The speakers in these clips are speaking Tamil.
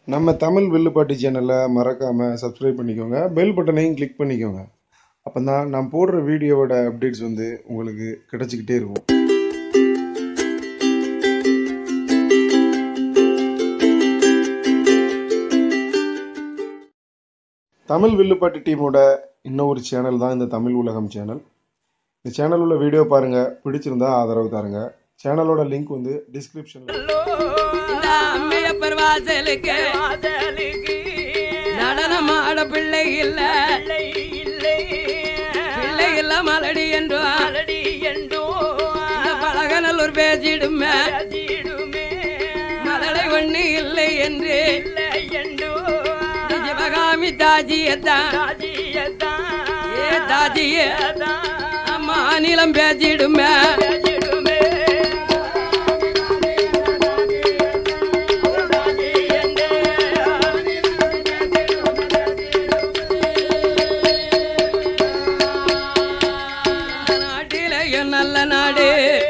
நம்ம தமிழ் வில்லுப்பாட்டி சேனலை மறக்காமல் சப்ஸ்கிரைப் பண்ணிக்கோங்க பெல் பட்டனையும் கிளிக் பண்ணிக்கோங்க அப்போ தான் நான் போடுற வீடியோவோட அப்டேட்ஸ் வந்து உங்களுக்கு கிடச்சிக்கிட்டே இருக்கும் தமிழ் வில்லுப்பாட்டி டீமோட இன்னொரு சேனல் தான் இந்த தமிழ் உலகம் சேனல் இந்த சேனல் உள்ள வீடியோ பாருங்கள் பிடிச்சிருந்தா ஆதரவு தாருங்க சேனலோட லிங்க் வந்து டிஸ்கிரிப்ஷனில் இந்த அம்மையப்பர் வாசலுக்கு நடனம் ஆட பிள்ளை இல்ல பிள்ளை இல்ல மலடி என்றோ இந்த பழகநல்லூர் பேசிடுமே மலடை ஒண்ணு இல்லை என்று இந்த சிவகாமி தாஜியத்தான் ஏ தாஜியே மாநிலம் பேசிடுமே நாட்டிலேயும் நல்ல நாடு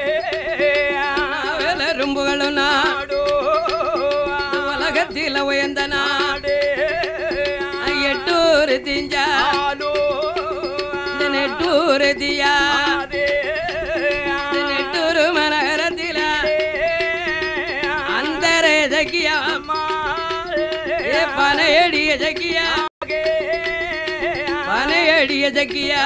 வேலரும் புகழும் நாடு உலகத்தில் உயர்ந்த நாடு எட்டூர் திஞ்சா இந்த நெட்டூர் தியா இந்த நெட்டூர் மனகரத்தில அந்த ஜக்கியா ஏ பனையடிய ஜக்கியா பனையடிய ஜக்கியா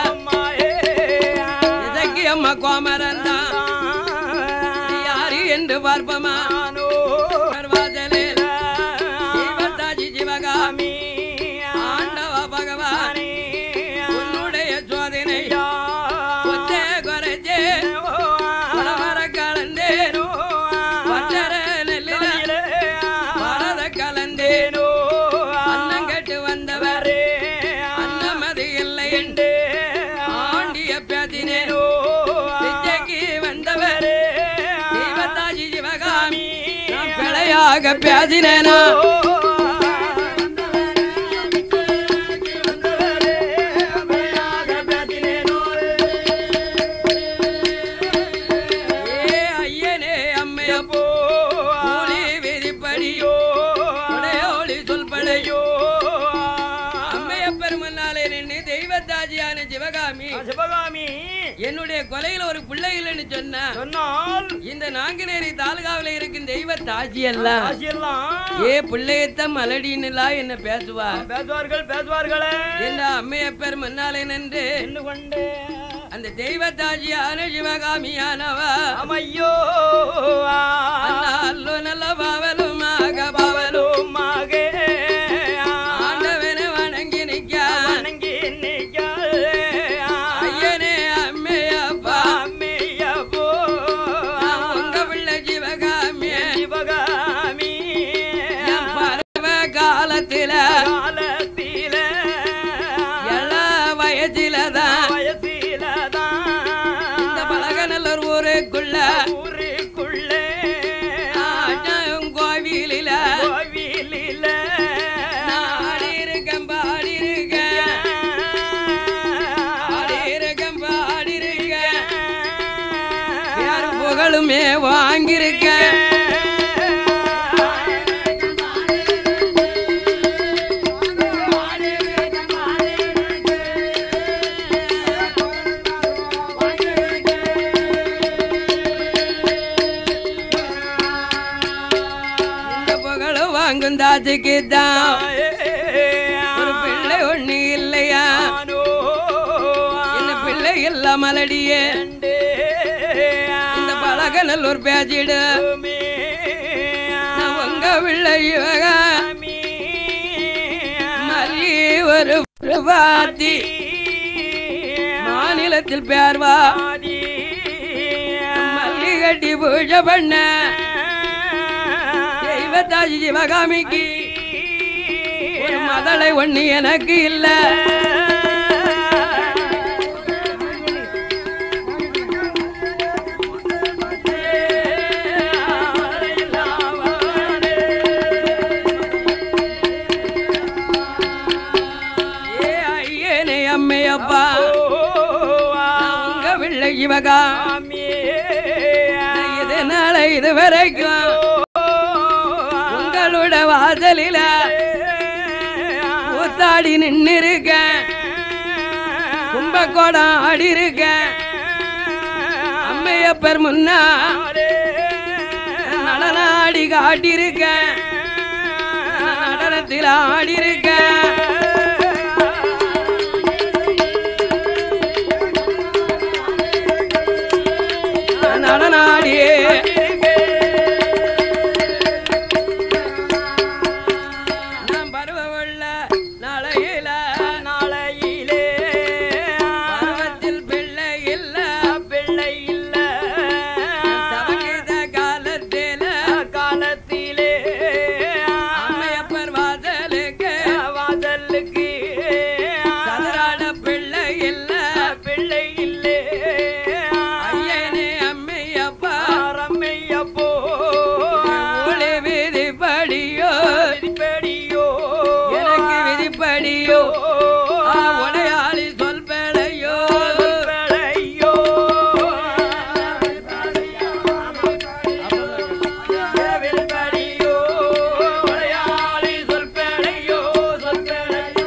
இதற்கு அம்மா கோமரந்தா யாரு என்று பார்ப்பமா வாசலில் சிவதாஜி சிவகாமி ஆண்டவ பகவானே உன்னுடைய சோதனை ஒத்தே குறைச்சே உழவர கலந்தேனோ பட்டர நெல்லில பரத கலந்தேனோ அன்னம் கட்டு வந்தவர் அன்னமதி இல்லை என்று ஆண்டிய பேதினேனோ பிச்சைக்கு வந்தவர் தெய்வத்தாஜி சிவகாமி நான் பிழையாக பேசினேனோ ஏ ஐயனே அம்மையப்போ கூலி விதிப்படியோ உடையோளி சொல்படையோ அம்மையப்பர் முன்னாலே நின்று தெய்வத்தாஜியான சிவகாமி சிவகாமி என்னுடைய கொலையில ஒரு பிள்ளை இல்லைன்னு சொன்னா சொன்னால் இந்த நாங்குநேரி தாலுகாவில இருக்கும் தெய்வ தாஜி எல்லாம் ஆசியெல்லாம் ஏ பிள்ளையத்த மலடின்னுலா என்ன பேசுவா பேசுவார்கள் பேசுவார்களே என்ற அம்மையப்பர் முன்னாலே நின்று என்று கொண்டு அந்த தெய்வ தாஜியான சிவகாமியானவ அமையோ அல்லோ நல்ல பாவலுமாக பாவலும் மாக ஆண்டவனை வணங்கி நிக்க வணங்கி நிற்க ஐயனே அம்மையப்பா அம்மையப்போ உங்க பிள்ளை சிவகாமிய சிவகாமி என் பருவ காலத்தில காலத்தில எல்லா வயதிலதான் வயசிலதான் இந்த பழகநல்லூர் ஊருக்குள்ள ஊருக்குள்ளே ஆட்டம் கோவிலில கோவிலில ஆடி இருக்கேன் பாடி இருக்கேன் ஆடி இருக்கேன் பாடி இருக்கேன் யார் புகழுமே வாங்கியிருக்கேன் இந்த புகழும் வாங்கும் தாத்துக்கு தான் ஒரு பிள்ளை ஒண்ணு இல்லையா இந்த பிள்ளை எல்லாம் மலடியே இந்த பழகநல்லூர் பேச்சிடு நான் உங்க பிள்ளை இவக மல்லி ஒரு பாத்தி மாநிலத்தில் பேர்வா மல்லி கட்டி பூஜை பண்ண தெய்வத்தாஜி சிவகாமிக்கு ஒரு மதலை ஒண்ணு எனக்கு இல்ல ஏ ஐயனே அம்மையப்பா உங்க பிள்ளை சிவகாமி இதனால இது வரைக்கும் உங்களோட வாச வாசலில கூத்தாடி நின்னு இருக்க கும்பகோடம் ஆடி இருக்க அம்மையப்பர் முன்னா நடனாடி காட்டியிருக்க நடனத்தில் ஆடி இருக்க நடனாடி நாம் பருவமுள்ள நாளையில நாளையிலே பருவத்தில் பிள்ளை இல்ல பிள்ளை இல்ல தவங்கித காலத்தில காலத்திலே அம்மையப்பர் வாசலுக்கு வாசலுக்கு சதுராட பிள்ளை இல்ல பிள்ளை இல்லே ஐயனே அம்மையப்பா ரம்மையப்போ ஒளி விதிப்படியோ விதிப்படியோ எனக்கு விதிப்படியோ ஆ, உடையாளி சொல் பேழையோ சொல்படையோ வில்படியோ உடையாளி சொல்படையோ சொல்படையோ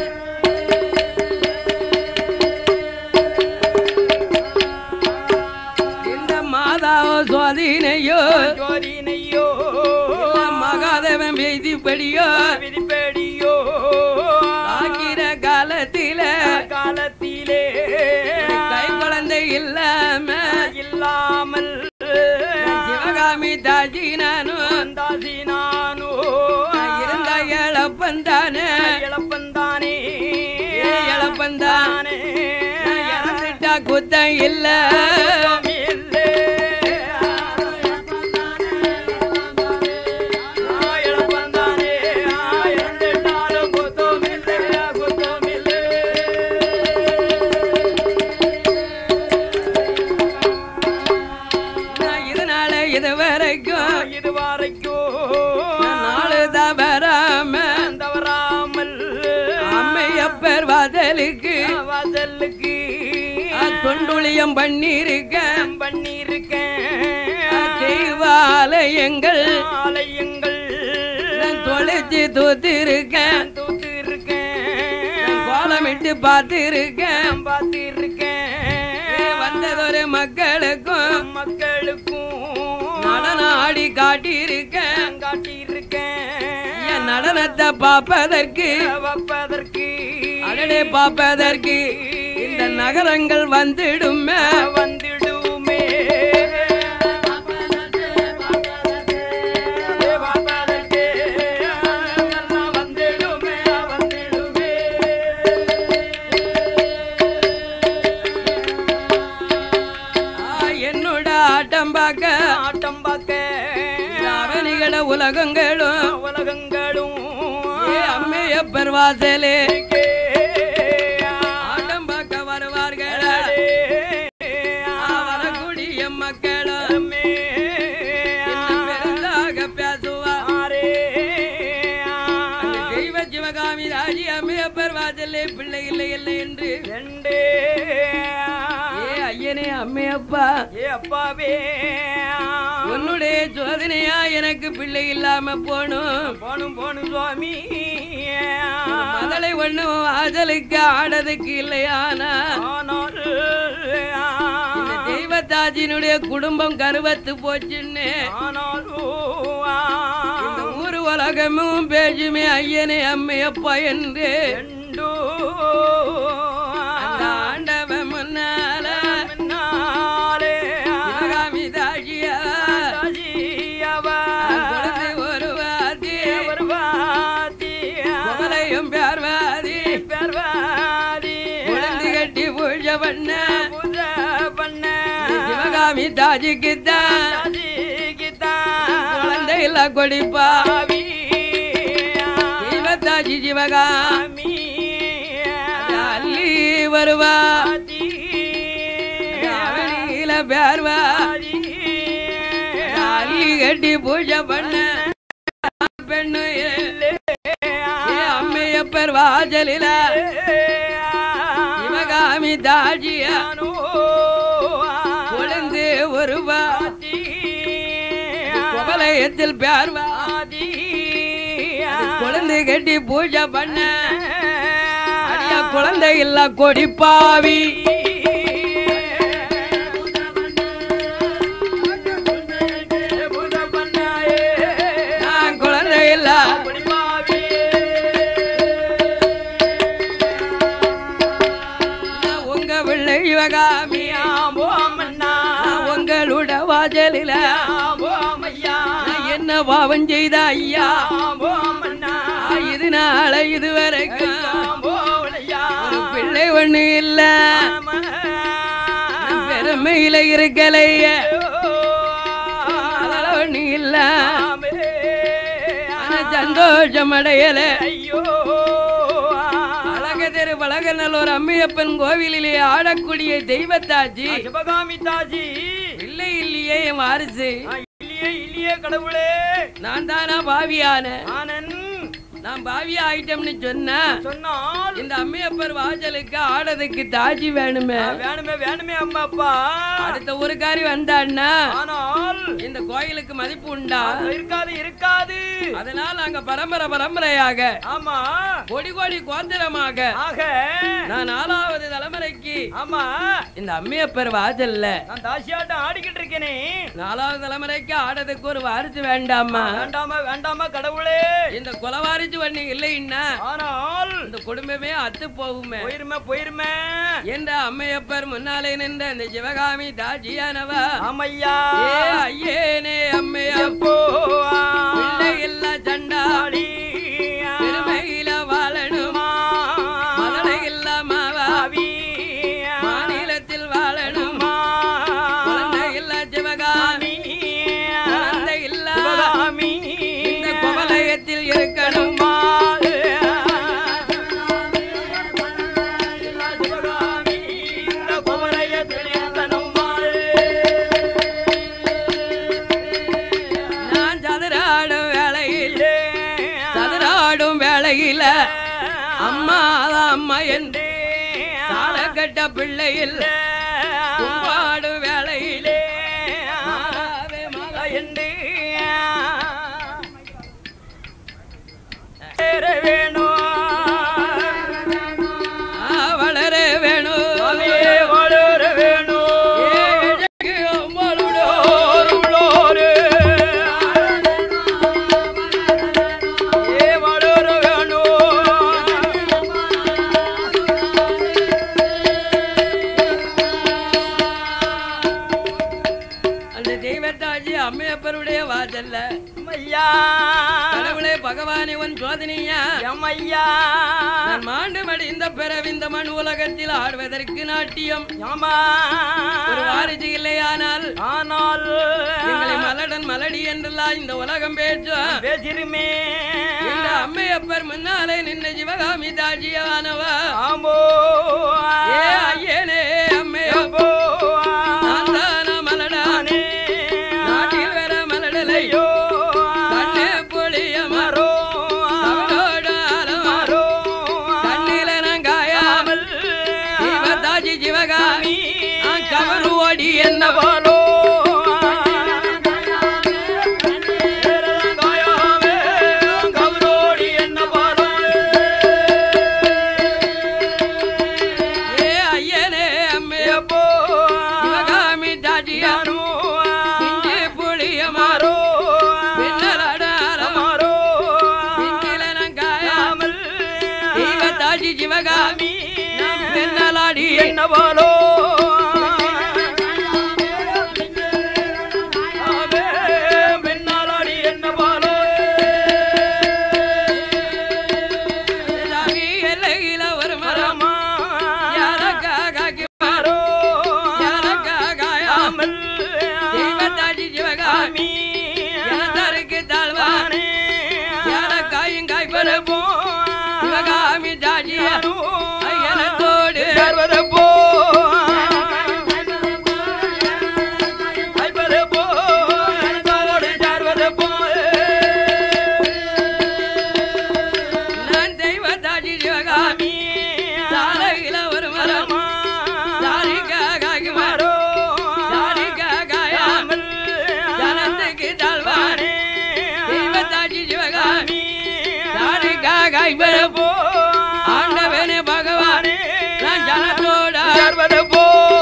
இந்த மாதாவோ சுவாதீனையோ ஜோதினையோ இல்ல மகாதேவன் விதிப்படியோ விதிப்படியோ ஆக்கிற காலத்தில காலத்திலே கை குழந்தை இல்லாம இல்லாமல் சிவகாமி தாஜி நானும் தாசி நானோ இருந்த இழப்பந்தானே இழப்பந்தானே இழப்பந்தான் இறந்துட்டா குத்தம் இல்ல இல்லே. ஆ, இழப்பந்தானே ஆ, இறந்துட்டாலும் குத்தமில்லை, குத்தமில்லை. நான் இதனால இது வரைக்கும் இதுவரைக்கும் நாலு தவறாம தவறாமல் அம்மையப்பர் வாதலுக்கு வாசலுக்கு தொண்டுளியம் பண்ணிருக்கேன் பண்ணியிருக்கேன் தெய்வாலயங்கள் ஆலயங்கள் நான் தொலைச்சு தூத்திருக்கேன் தூத்து இருக்கேன் கோலமிட்டு பார்த்திருக்கேன் பார்த்திருக்கேன் வந்ததொரு மக்களுக்கும் மக்களுக்கும் நடனம் ஆடி காட்டியிருக்கேன் காட்டியிருக்கேன் என் நடனத்தை பார்ப்பதற்கு வைப்பதற்கு அடடே பார்ப்பதற்கு இந்த நகரங்கள் வந்துடுமே வந்துடுமே பார்ப்பதற்கு எல்லாம் வந்துடுமே வந்துடுமே ஆ, என்னோட ஆட்டம் பார்க்க ஆட்டம் பார்க்க அவனிகள உலகங்களும் உலகங்களும் ஏ அம்மையப்பர் வாசலே ஆட்டம் பார்க்க வருவார்கள் வரக்கூடிய மக்களும் இன்னும் பெரிதாக பேசுவார் அந்த தெய்வ சிவகாமி ராஜி அம்மையப்பர் வாசலே பிள்ளை இல்லை இல்லை என்று ஏ ஐயனே அம்மையப்பா ஏ அப்பாவே உன்னுடைய சோதனையா எனக்கு பிள்ளை இல்லாம போணும் போனும் போனும் சுவாமி மதலை ஒண்ணும் வாசலுக்கு ஆடதுக்கு இல்லையானா ஆனால் இந்த தெய்வத்தாஜினுடைய குடும்பம் கருவத்து போச்சுன்னு இந்த ஆனாலும் ஊரு உலகமும் பேசுமே ஐயனே அம்மையப்பா என்று ரெண்டோ அந்த ஆண்டவன் முன்னால முன்னாலே சிவகாமி தாஜியா ராஜியவா கொடுத்து ஒரு வாதி வருவாதி குமலையும் பேர்வாதி பெர்வாதி குழந்தை கட்டி பூஜை பண்ண புத பண்ண சிவகாமி தாஜிக்கு தான் ராஜிகிதான் குழந்தை இல்ல கொடிப்பா ஆவி தெய்வத்தாஜி சிவகாமி அள்ளி வருவா அவனில பேர்வா அள்ளி கட்டி பூஜை பண்ண பெண்ணு ஏ அம்மையப்பர் வாசலில சிவகாமி தாஜியா கொழுந்து வருவா குவலயத்தில் பேர்வா கொழுந்து கட்டி பூஜை பண்ண அடியா குழந்தை இல்ல கொடிப்பாவி நான் குழந்தை இல்ல நான் உங்க பிள்ளை சிவகாமி நான் உங்களோட வாசலில நான் என்ன பாவம் செய்த ஐயா இது நாள இதுவரைக்கும் ஒரு பிள்ளை ஒண்ணு இல்ல பெருமையில இருக்கலைய அதெல்லாம் ஒண்ணு இல்ல ஆனா சந்தோஷம் அடையல அழக தெரு பழகநல்லூர் அம்மையப்பன் கோவிலிலே ஆடக்கூடிய தெய்வத்தாச்சி சிவகாமி தாஜி இல்லை இல்லையே என் வாரிசு இல்லையே இல்லையே கடவுளே நான் தானா பாவியான ஆனன் நான் பாவி ஆயிட்டோம்னு சொன்னா சொன்னால் இந்த அம்மையப்பர் வாசலுக்கு ஆடதுக்கு தாஜி வேணுமே வேணுமே வேணுமே அம்மா அப்பா அடுத்த ஒரு காரி வந்தான்னா ஆனால் இந்த கோயிலுக்கு மதிப்பு உண்டா இருக்காது இருக்காது அதனால நாங்க பரம்பரை பரம்பரையாக ஆமா கொடி கோடி கோத்திரமாக ஆக நான் நாலாவது தலைமுறைக்கு ஆமா இந்த அம்மையப்பர் வாசல்ல நான் தாசியாட்டம் ஆடிக்கிட்டு இருக்கேனே நாலாவது தலைமுறைக்கு ஆடதுக்கு ஒரு வாரிசு வேண்டாமா வேண்டாமா வேண்டாமா கடவுளே இந்த குலவாரிசு பண்ணி இல்லைன்னா ஆனால் இந்த குடும்பமே அத்து போகுமே போயிருமே போயிருமே என்ற அம்மையப்பர் முன்னாலே நின்ற இந்த சிவகாமி தாஜியானவ ஆமையா ஏ ஐயேனே அம்மையப்போ பிள்ளை இல்ல சண்டாளி பெருமையில வாழணும் மலடை இல்ல மாவாவி மாநிலத்தில் வாழணும் குழந்தை இல்ல சிவகாமி குழந்தை இல்ல இந்த குவலயத்தில் இருக்கணும் நான் சதுராடும் வேளையில் சதுராடும் வேளையில அம்மா அம்மா என்று தாளக்கட்ட பிள்ளையில் கும்பாடும் வேளையிலே மாறாவே மகா என்று ஆ, வளர வேணும் ஏ, இழகு அம்மாளுடோ. அந்த தெய்வத்தாஜி அம்மையப்பருடைய வாசல்ல கடவுளே பகவானே உன் சோதனையா நான் மாண்டு மடிந்த பிறவி இந்த மண் உலகத்தில் ஆடுவதற்கு நாட்டியம் ஒரு வாரிசு இல்லையானால் ஆனால் எங்களை மலடன் மலடி என்றெல்லாம் இந்த உலகம் பேசும் பேசிருமே இந்த அம்மையப்பர் முன்னாலே நின்ற சிவகாமி தாஜியானவ ஆம்போ ஏ ஐயனே அம்மையப்போ நான் தானா மலடானே நாட்டில் வர மலடலை கண்ணே புளியமரோ அவளோட அலமரோ கண்ணில நான் காயாமல் சிவதாஜி சிவகாமி நான் கவரு ஓடி என்ன போலோ ஏ ஐயனே அம்மையப்போ சிவகாமி தாஜியானோ இஞ்சி புளியமரோ பின்னலட அலமரோ பின்னில நான் காயாமல் சிவதாஜி சிவகாமி நான் பின்னலாடி என்ன போலோ சாமி எல்லையில ஒரு மரம் யாரக்காகி மாறோ யாரக்காகாயாமல் தெய்வத்தாஜி சிவகாமி எனத்தருக்கு தாழ்வானே யாரக்காயும் காய்பரப்போம் சிவகாமி தாஜியா ஐயனத்தோடு வரங்காய் பெறப்போ ஆண்டவனே பகவானே நான் ஜனத்தோட சேர்வது போ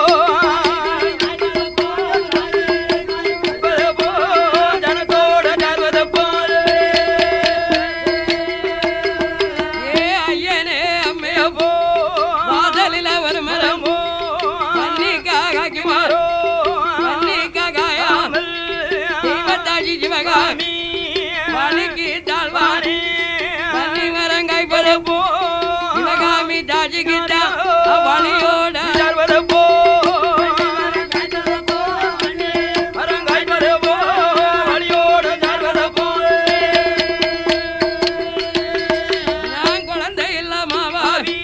ஜனத்தோட சேர்வது போல் ஏ ஐயனே அம்மையோ போ வாசலில ஒரு மரமோ பன்னிக்காகி மாறோ பன்னிக்காகாயாமல் தெய்வத்தாஜி சிவகாமி பணிக்கு தாழ்வானே பன்னி வரங்காய் பெறப்போ சிவகாமி தாஜி கிட்ட வழியோட சேர்வது போ வரங்காய் வருவோ வழியோட சேர்வது போல் நான் குழந்தை இல்லாமாவாவி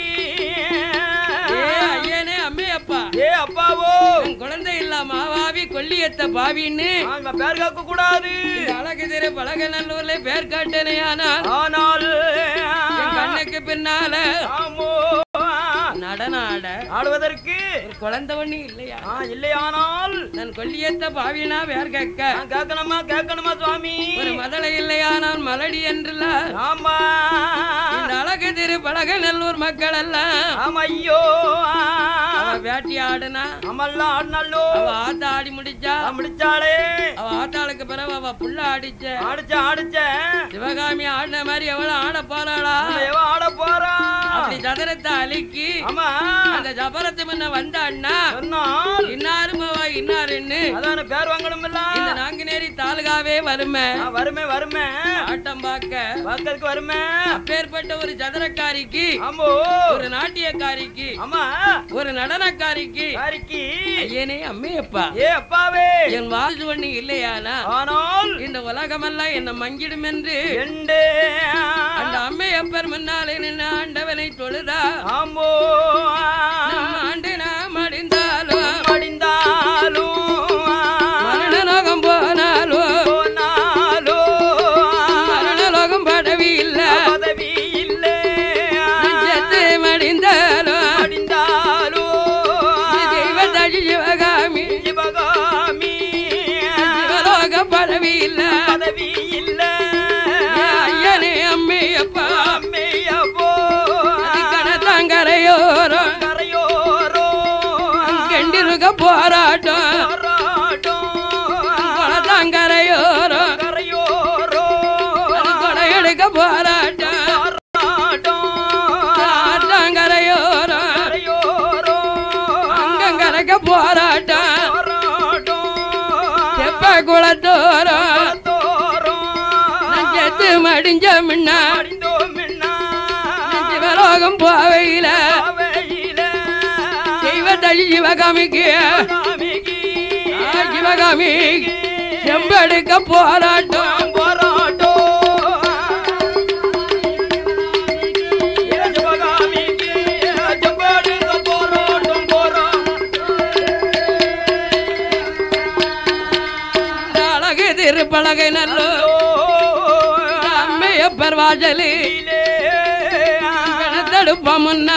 ஏ ஐயனே அம்மையப்பா ஏ அப்பாவோ என் குழந்தை இல்லாமாவாவி கொல்லியத்த பாவின்னு நாங்க பேர் கேட்க கூடாது இந்த அழகு திரு பழகநல்லூர்ல பேர் காட்டனே ஆனால் ஆனால் என் கண்ணுக்கு பின்னால ஆமோ நடன ஆட ஆடுவதற்கு ஒரு குழந்தை ஒண்ணு இல்லையா ஆ, இல்லையானால் நான் கொல்லியத்த பாவினா பேர் கேட்க நான் கேட்கணுமா கேட்கணுமா சுவாமி ஒரு மதலை இல்லையானால் மலடி என்றுல ஆமா இந்த அழகு திரு பழகநல்லூர் மக்கள் எல்லாம் ஆமா ஐயோ அவ வேட்டி ஆடுனா அமல்லா ஆடினாலோ அவ ஆத்த ஆடி முடிச்சா முடிச்சாளே அவ ஆத்தாளுக்கு பிறகு அவ புள்ள ஆடிச்ச ஆடிச்ச ஆடிச்ச சிவகாமி ஆடின மாதிரி எவ்வளவு ஆட போறாளா எவ ஆட போறா அப்படி சதுரத்தை அழுக்கி ஆமா அந்த ஜபரத்து முன்ன வந்தான்னா சொன்னால் இன்னாரும் அவ இன்னாருன்னு அதான பேர் வாங்கணும் இல்ல இந்த நாங்குநேரி தாலுகாவே வருமே ஆ, வருமே வருமே ஆட்டம் பார்க்க பார்க்கறதுக்கு வருமே அப்பேற்பட்ட ஒரு சதுரக்காரிக்கு ஆமோ ஒரு நாட்டியக்காரிக்கு ஆமா ஒரு நடனக்காரிக்கு யாரிக்கு ஐயனே அம்மையப்பா ஏ அப்பாவே என் வாழ்வு ஒண்ணு இல்லையானா ஆனால் இந்த உலகமெல்லாம் என்ன மங்கிடும் என்று எண்டே அந்த அம்மையப்பர் முன்னாலே நின்று ஆண்டவனை தொழுதா ஆமோ நம்ம ஆண்டு நாம் அடிந்தாலும் மடிந்தாலும் மரணலோகம் போனாலும் போனாலும் மரணலோகம் படவி இல்ல பதவி இல்லை செத்து மடிந்தாலும் மடிந்தாலும் தெய்வதாஜி சிவகாமி சிவகாமி சிவலோக படவி இல்ல பதவி இல்லை ஐயனே அம்மையப்பா அம்மையப்போ கணத்தாங்கரையோரம் கரையோரோ கண்டிருக்க போராட்டம் போராட்டம் குளத்தாங்கரையோரம் கரையோரோ கொடையெடுக்க போராட்டம் போராட்டம் ஆட்டாங்கரையோரம் கரையோரோ அங்கங்கரைக்க போராட்டம் போராட்டம் செப்ப குளத்தோரம் தோறும் செத்து மடிஞ்ச முன்னா அடிந்தோம் மின்னா சிவலோகம் போவையில அவையிலே தெய்வத்தழி சிவகாமிக்கு சாமிக்கு ஆ, சிவகாமி செம்பெடுக்க போராட்டம் போராட்டம் சிவகாமிக்கு செம்பாடுங்க போராட்டம் போராட்டம் இந்த அழகு திருப்பலகை நல்லோ அம்மையப்பர் வாசலி தடுப்பம் முன்னா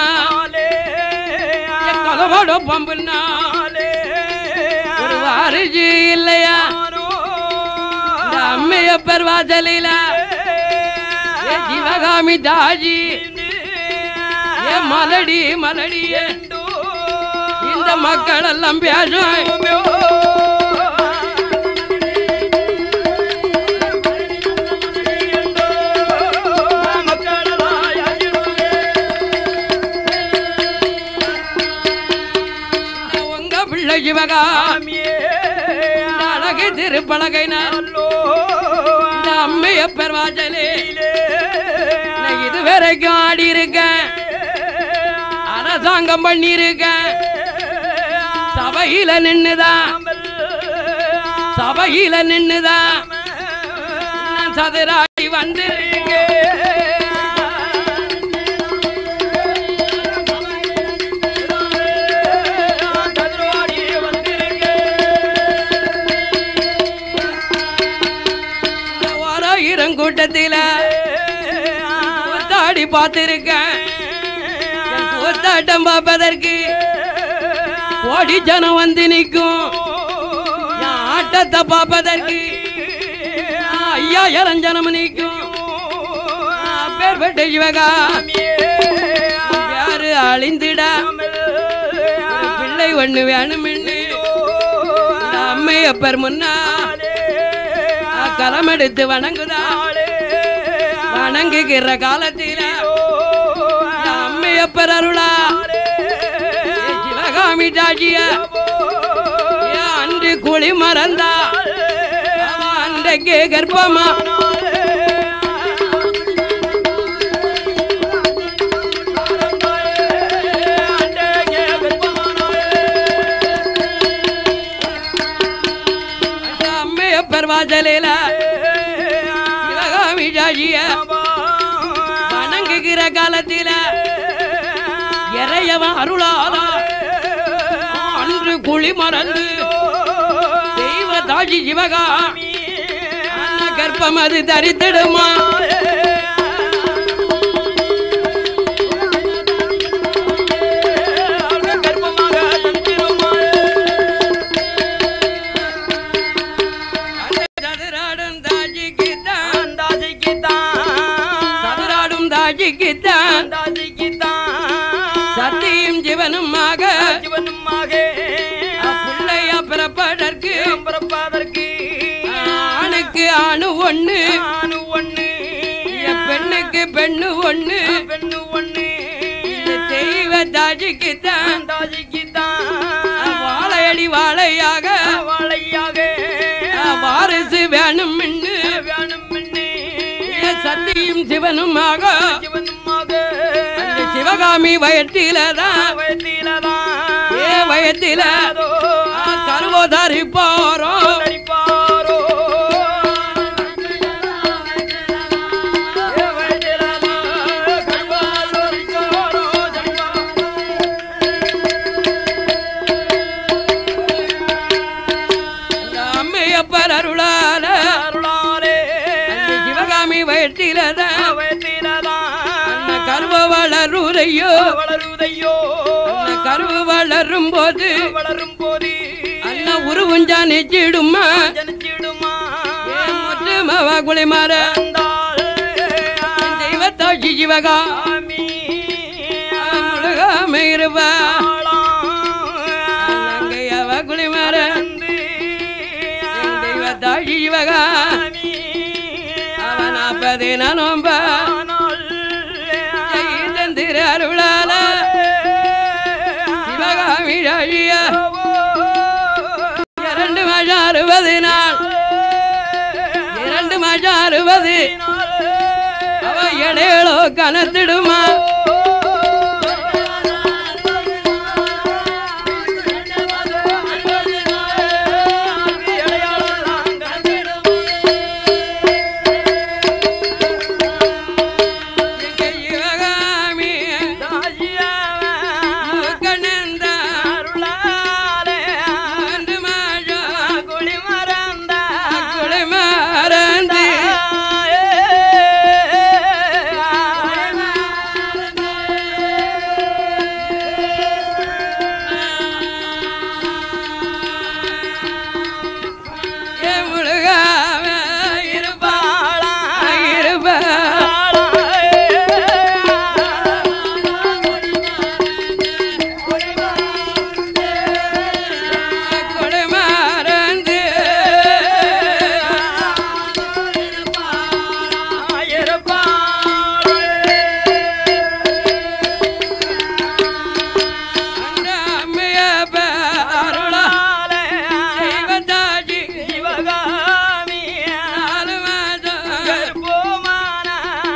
கொலவோட பம்புன்னா ஒரு வாரிசு இல்லையா இந்த அம்மையப்பர் வாசலில ஏ சிவகாமி தாஜி ஏ மலடி மலடி இந்த மக்கள் எல்லாம் பேசும் உங்க பிள்ளை சிவகாமி இந்த அழகு திருப்பலகை நான் இந்த அம்மையப்பர் வாசலே நான் இதுவரைக்கும் ஆடி இருக்கேன் அரசாங்கம் பண்ணியிருக்கேன் சபையில நின்னுதான் சபையில நின்னுதான் நான் சதுராடி வந்திருக்கேன் ஓராயிரம் கூட்டத்தில கூத்தாடி பார்த்திருக்கேன் என் கூத்தாட்டம் பார்ப்பதற்கு கோடி ஜனம் வந்து நிற்கும் என் ஆட்டத்தை பார்ப்பதற்கு ஐயாயிரம் ஜனம் நிற்கும் அப்பேற்பட்ட சிவகா யாரு அழிந்திடா ஒரு பிள்ளை ஒண்ணு வேணுமென்னு இந்த அம்மையப்பர் முன்னா களம் எடுத்து வணங்குதா வணங்குகிற காலத்தில இந்த அம்மையப்பர் அருளா ஏ சிவகாமி தாஜிய ஏ அன்று குழி மறந்தா அவ அன்றைக்கு கர்ப்பமா அந்த அம்மையப்பர் வாசலில சிவகாமி தாஜிய வணங்குகிற காலத்தில இறையவன் அருளாலா அன்று குழி மறந்து தெய்வ தாஜி சிவகாமி அந்த கர்ப்பம் அது தரித்திடுமா அந்த சதுராடும் தாஜிக்கு தான் சதுராடும் தாஜிக்கு தான் சத்தியும் ஜீவனுமாக பிள்ளைய பிறப்பதற்கு ஆணுக்கு ஆணு ஒண்ணு பெண்ணுக்கு பெண்ணு ஒண்ணு இந்த தெய்வ தாஜிக்கு தான் வாழையடி வாழையாக வாரிசு வேணும் சத்தியும் சிவனுமாக அந்த சிவகாமி வயத்திலதான் ஏ வயத்தில கருவோதாரி போறோம் அந்த அம்மையப்பர் அருளால அந்த சிவகாமி வயத்திலதான் அந்த கருவ வளருதையோ வளருதையோ அந்த கருவு வளரும் போது வளரும் போது அண்ணா உருவுஞ்சா நெச்சிடுமா ஜனிச்சிடுமா முத்துமவ குளிமாற தெய்வத்தாட்சி சிவகா முழுகாம இருப்பா அங்கையவ குளிமாற தெய்வத்தாட்சி சிவகா அவன் நாற்பது நோம்ப தந்திர அருளால சிவகாமி அழிய இரண்டு மாசம் அறுபது நாள் இரண்டு மாசம் அறுபது அவ இடையளோ கனத்திடுமா எங்க சிவகாமி முக்கண்ணந்தா ரெண்டு மாசம் குளிமறந்து ஏ முழுகாம இருப்பா இருப்பா குளிமறந்து அந்த அம்மைய அருளா தெய்வத்தாஜி நாலு மாதம் கர்ப்பமான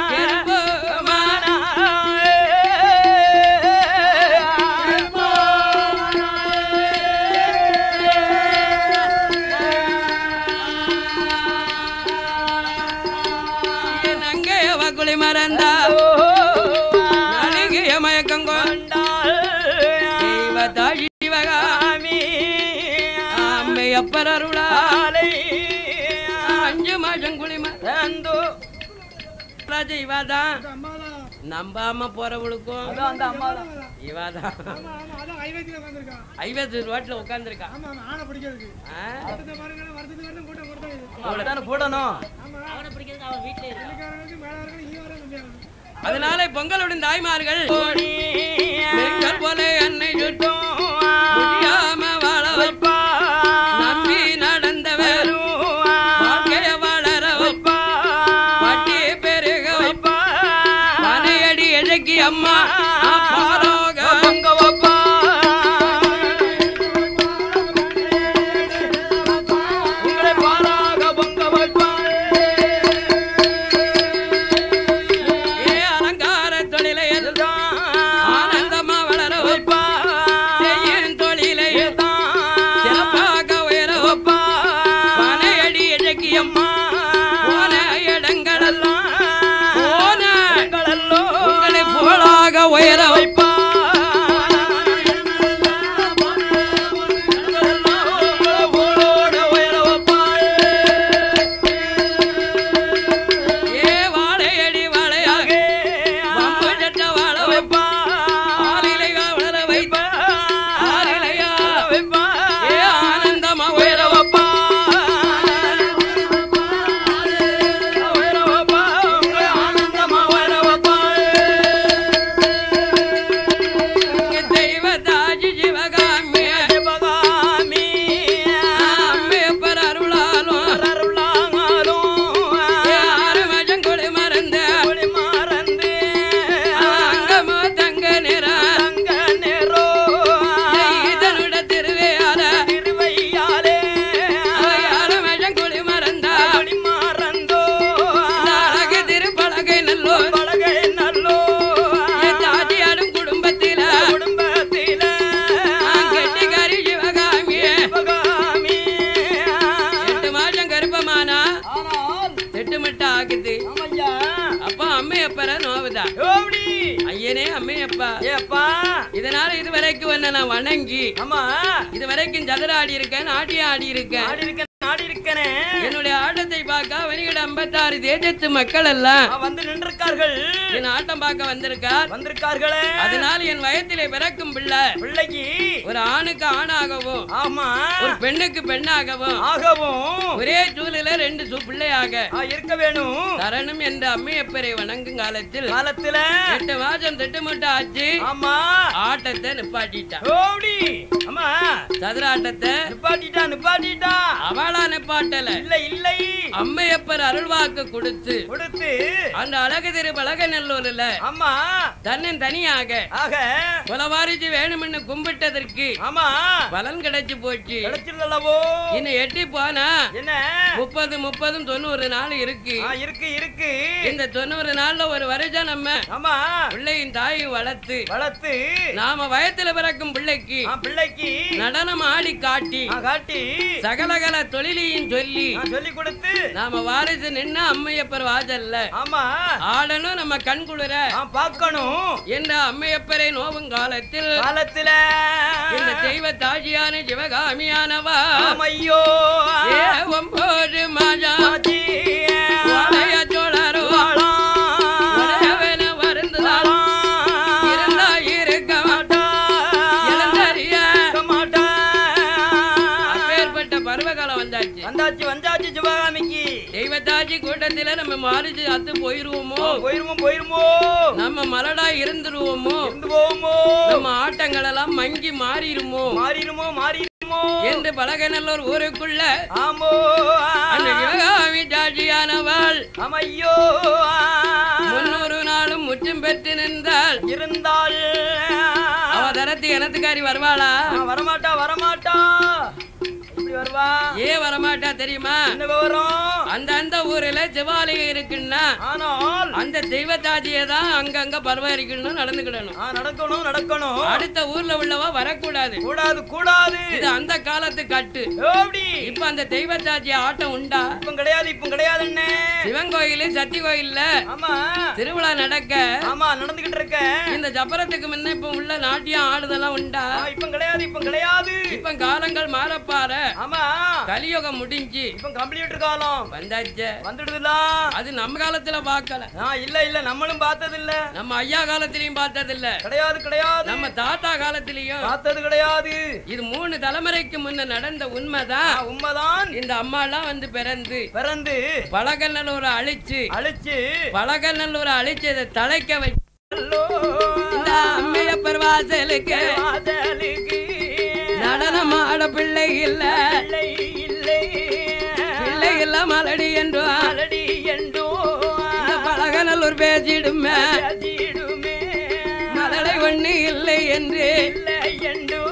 நங்கையவ குளி மறந்தா நலிகைய மயக்கம் கொண்டா தெய்வத்தாஜி சிவகாமி அம்மை அப்பர் அருளாலை அஞ்சு மாசம் குளி மறந்தோ ராஜா இவாதான் நம்பாம போறவளுக்கும் அந்த அம்மா தான் இவாதான் ஆமா, அதான் ஐவேத்தியில உட்கார்ந்திருக்கான். ஐம்பது ரோட்ல உட்காந்துருக்கா ஆமா, ஆமா, ஆனை பிடிக்கிறதுக்கு. வருஷத்தை பாருங்க, வருஷத்துக்கு வருஷம் கூட்டம் கூட்டம் இது. அவளை தானே போடணும் ஆமா. வெள்ளிக்காரனுக்கு, மேலாளருக்கு, ஈவாரம், கம்மியாகும். அதனால பொங்கலுடன் தாய்மார்கள் பெண்கள் போல என்னை சுட்டும் முடியாம வாழ வைப்பா நம்பி நடந்தவர் வாழ்க்கைய வளர வைப்பா பட்டி பெருக வைப்பா பனையடி எழக்கி அம்மா பாரோக பொங்க வைப்பா உங்களை பாராக பொங்க வைப்பா ஏ அலங்கார தொழிலை எதுதான் ஆனந்தமா வளர வைப்பா செய்யும் தொழிலை சிறப்பாக உயர வைப்பா பனையடி இழக்கி அம்மா போன இடங்களெல்லாம் போன உங்களை புகழாக உயர வைப்பா ஏ வாழையடி வாழையாக வம்பு சட்ட வாழ வைப்பா ஆளிலையா வளர வைப்பா ஆளிலையா வைப்பா ஏ ஆனந்தமா உயர வைப்பா உயர வைப்பா உங்களை ஆனந்தமா உயர வைப்பா இங்க தெய்வ தாஜி சிவகாமி சிவகாமி அம்மே பர அருளாலும் அருளாலும் யாரு மஜம் கொடி மறந்த கொடி மறந்து அங்கமோ தங்க நிற தங்க நிறோ இதனுட திருவையால திருவையாலே யாரு மஜம் கொடி மறந்த கொடி மறந்தோ அழகு திருப்பலகை நல்லோ பலகை நல்லோ தாதியாடும் குடும்பத்தில குடும்பத்தில கெட்டிக்காரி சிவகாமி சிவகாமி எட்டு மாசம் கருப்பமானா எட்டு மட்டும் ஆகுது அப்பா அம்மையப்பர நோவுதா ஐயனே அம்மையப்பா ஏப்பா இதனால இது வரைக்கும் உன்னை நான் வணங்கி ஆமா இது வரைக்கும் சதுராடி இருக்கேன் நாட்டியம் ஆடி இருக்கேன் ஆடி இருக்கேன் ஆடி இருக்கேனே என்னுடைய ஆட்டத்தை பார்க்க வணிகட ஐம்பத்தாறு தேசத்து மக்கள் எல்லாம் வந்து நின்றிருக்கார்கள் என் ஆட்டம் பார்க்க வந்திருக்கார் வந்திருக்கார்களே அதனால என் வயத்திலே பிறக்கும் பிள்ளை பிள்ளைக்கு ஒரு ஆணுக்கு ஆணாகவும் ஆமா ஒரு பெண்ணுக்கு பெண்ணாகவும் ஆகவும் ஒரே சூழல ரெண்டு சு பிள்ளையாக இருக்க வேணும் தரணும் என்ற அம்மையப்பரை வணங்கும் காலத்தில் காலத்துல எட்டு மாசம் திட்டமிட்டு ஆச்சு ஆமா ஆட்டத்தை நிப்பாட்டிட்டா ஓடி ஆமா சதுர ஆட்டத்தை நிப்பாட்டிட்டா நிப்பாட்டிட்டா அவளா நிப்பாட்டல இல்ல இல்லை அம்மையப்பர் அருள்வாக்கு கொடுத்து கொடுத்து அந்த அழகு திரு பழக நல்லூர்ல ஆமா தன்னன் தனியாக ஆக குலவாரிச்சு வேணும்னு கும்பிட்டதற்கு ஆமா பலன் கிடைச்சு போச்சு கிடைச்சிருந்தல்லவோ இன்னும் எட்டி போனா என்ன முப்பது முப்பதும் தொண்ணூறு நாள் இருக்கு இருக்கு இருக்கு இந்த தொண்ணூறு நாள்ல ஒரு வருஷம் நம்ம ஆமா பிள்ளையின் தாயும் வளர்த்து வளர்த்து நாம வயத்துல பிறக்கும் பிள்ளைக்கு பிள்ளைக்கு நடனம் ஆடி காட்டி காட்டி சகலகல தொழிலையும் சொல்லி சொல்லி கொடுத்து நாம வாரிசு நின்னு அம்மையப்பர் வாசல்ல ஆமா ஆடணும் நம்ம கண் குளிர பார்க்கணும் என்ற அம்மையப்பரை நோவும் காலத்தில் காலத்துல இந்த தெய்வ தாஜியான சிவகாமியானவா ஐயோ ஏ ஒன்பது மாஜா வாழைய சோழரோ உடையவன வருந்துதாளா இருந்தா இருக்க மாட்டா இளந்தறிய மாட்டா அப்பேற்பட்ட பருவகாலம் வந்தாச்சு வந்தாச்சு வந்தாச்சு சிவகாமிக்கு தெய்வத்தாச்சி கூட்டத்தில நம்ம மாறிச்சு அத்து போயிருவோமோ போயிருவோம் போயிருமோ நம்ம மலடா இருந்துருவோமோ இருந்து போவோமோ நம்ம ஆட்டங்கள் எல்லாம் மங்கி மாறிடுமோ மாறிடுமோ மாறிடுமோ என்று பழகநல்லூர் ஊருக்குள்ள ஆமோ அந்த சிவகாமி ஜாட்சியானவள் அமையோ முன்னூறு நாளும் முற்றும் பெற்று நின்றாள் இருந்தாள் அவ தரத்து எனத்துக்காரி வருவாளா வரமாட்டா வரமாட்டா எப்படி வருவா ஏன் வரமாட்டா தெரியுமா என்ன விவரம் அந்த அந்த ஊர்ல சிவாலயம் இருக்குன்னா ஆனால் அந்த தெய்வத்தாஜியை தான் அங்கங்க பரவரிக்கணும் நடந்துக்கிடணும் நடக்கணும் நடக்கணும் அடுத்த ஊர்ல உள்ளவா வரக்கூடாது கூடாது கூடாது இது அந்த காலத்து கட்டு இப்ப அந்த தெய்வத்தாஜி ஆட்டம் உண்டா இப்ப கிடையாது இப்ப கிடையாது சிவன் கோயில் சக்தி கோயில்ல ஆமா திருவிழா நடக்க ஆமா நடந்துகிட்டு இருக்க இந்த ஜப்பரத்துக்கு முன்ன இப்ப உள்ள நாட்டியம் ஆடுதெல்லாம் உண்டா இப்ப கிடையாது இப்ப கிடையாது இப்ப காலங்கள் மாறப்பார ஆமா கலியுகம் முடிஞ்சு இப்ப கம்ப்ளீட்டர் காலம் வந்தாச்சே வந்துடுதுல அது நம்ம காலத்துல பார்க்கல ஆ இல்ல இல்ல நம்மளும் பார்த்தது இல்ல நம்ம ஐயா காலத்திலயும் பார்த்தது இல்ல கிடையாது கிடையாது நம்ம தாத்தா காலத்திலயும் பார்த்தது கிடையாது இது மூணு தலைமுறைக்கு முன்ன நடந்த உண்மைதான் ஆ, உண்மைதான் இந்த அம்மா எல்லாம் வந்து பிறந்து பிறந்து பழகநல்லூரை அழிச்சு அழிச்சு பழகநல்லூரை அழிச்சு இதை தலைக்க வை இந்த அம்மையப்பர் வாசலுக்கு காதலுக்கு நடனம் ஆட பிள்ளை இல்ல இல்லை இல்லை பிள்ளை இல்ல மலடி என்று அலடி என்றோ இந்த பழகநல்லூர் பேசிடுமே பேசிடுமே மலடை ஒண்ணு இல்லை என்று இல்லை என்றோ